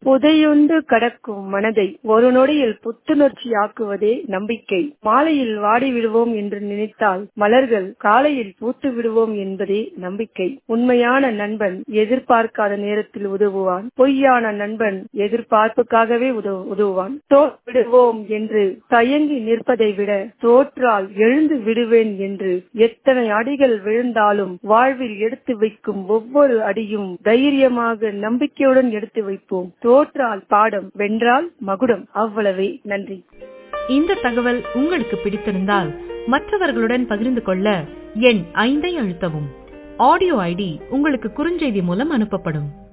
புதையுண்டு கடக்கும் மனதை ஒரு நொடியில் புத்துணர்ச்சியாக்குவதே நம்பிக்கை மாலையில் வாடி விடுவோம் என்று நினைத்தால் மலர்கள் காலையில் பூத்து விடுவோம் என்பதே நம்பிக்கை உண்மையான நண்பன் எதிர்பார்க்காத நேரத்தில் உதவுவான் பொய்யான நண்பன் எதிர்பார்ப்புக்காகவே உதவு உதவுவான் தோற்று விடுவோம் என்று தயங்கி நிற்பதை விட தோற்றால் எழுந்து விடுவேன் என்று எத்தனை அடிகள் விழுந்தாலும் வாழ்வில் எடுத்து வைக்கும் ஒவ்வொரு அடியும் தைரியமாக நம்பிக்கையுடன் எடுத்து வைப்போம் தோற்றால் பாடம் வென்றால் மகுடம் அவ்வளவே நன்றி இந்த தகவல் உங்களுக்கு பிடித்திருந்தால் மற்றவர்களுடன் பகிர்ந்து கொள்ள எண் ஐந்தை அழுத்தவும் ஆடியோ ஐடி உங்களுக்கு குறுஞ்செய்தி மூலம் அனுப்பப்படும்